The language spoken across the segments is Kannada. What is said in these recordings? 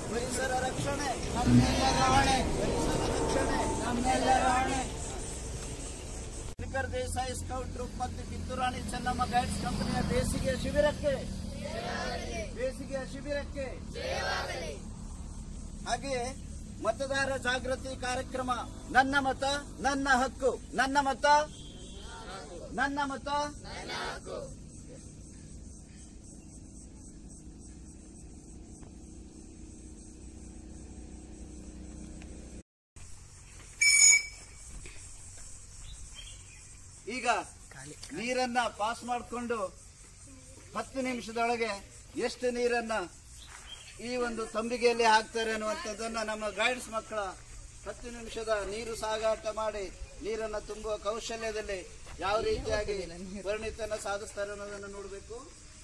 ಪರಿಸರ ರಕ್ಷಣೆ ನಮ್ಮೆಲ್ಲರ ಹೊಣೆ ಪರಿಸರ ರಕ್ಷಣೆ ನಮ್ಮೆಲ್ಲರ ಹೊಣೆ ಸ್ಪೀಕರ್ ದೇಸಾಯಿ ಸ್ಕೌಟ್ ಗ್ರೂಪ್ ಮತ್ತು ಕಿತ್ತೂರಾಣಿ ಚೆನ್ನಮ್ಮ ಗೈಡ್ಸ್ ಕಂಪನಿಯ ಬೇಸಿಗೆ ಶಿಬಿರಕ್ಕೆ ಬೇಸಿಗೆಯ ಶಿಬಿರಕ್ಕೆ ಹಾಗೆಯೇ ಮತದಾರ ಜಾಗೃತಿ ಕಾರ್ಯಕ್ರಮ ನನ್ನ ಮತ ನನ್ನ ಹಕ್ಕು ನನ್ನ ಮತ ನನ್ನ ಮತ ಈಗ ನೀರನ್ನ ಪಾಸ್ ಮಾಡಿಕೊಂಡು ಹತ್ತು ನಿಮಿಷದೊಳಗೆ ಎಷ್ಟು ನೀರನ್ನ ಈ ಒಂದು ತಂಬಿಗೆಯಲ್ಲಿ ಹಾಕ್ತಾರೆ ಅನ್ನುವಂಥದ್ದನ್ನ ನಮ್ಮ ಗೈಡ್ಸ್ ಮಕ್ಕಳ ಹತ್ತು ನಿಮಿಷದ ನೀರು ಸಾಗಾಟ ಮಾಡಿ ನೀರನ್ನ ತುಂಬುವ ಕೌಶಲ್ಯದಲ್ಲಿ ಯಾವ ರೀತಿಯಾಗಿ ಪರಿಣಿತನ ಸಾಧಿಸ್ತಾರೆ ಅನ್ನೋದನ್ನ ನೋಡಬೇಕು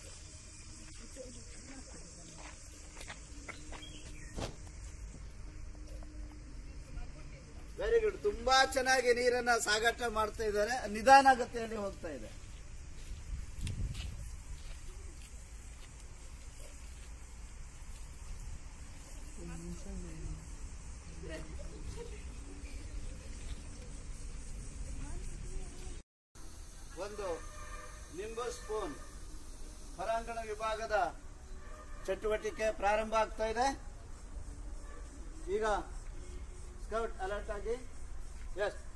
ವೆರಿ ಗುಡ್ ತುಂಬಾ ಚೆನ್ನಾಗಿ ನೀರನ್ನ ಸಾಗಾಟ ಮಾಡ್ತಾ ಇದ್ದಾರೆ ನಿಧಾನಗತಿಯಲ್ಲಿ ಹೋಗ್ತಾ ಇದೆ ಒಂದು ನಿಂಬು ಸ್ಪೂನ್ ಹೊರಾಂಗಣ ವಿಭಾಗದ ಚಟುವಟಿಕೆ ಪ್ರಾರಂಭ ಆಗ್ತಾ ಇದೆ ಈಗ ಸ್ಕೌಟ್ ಅಲರ್ಟ್ ಆಗಿ ಎಸ್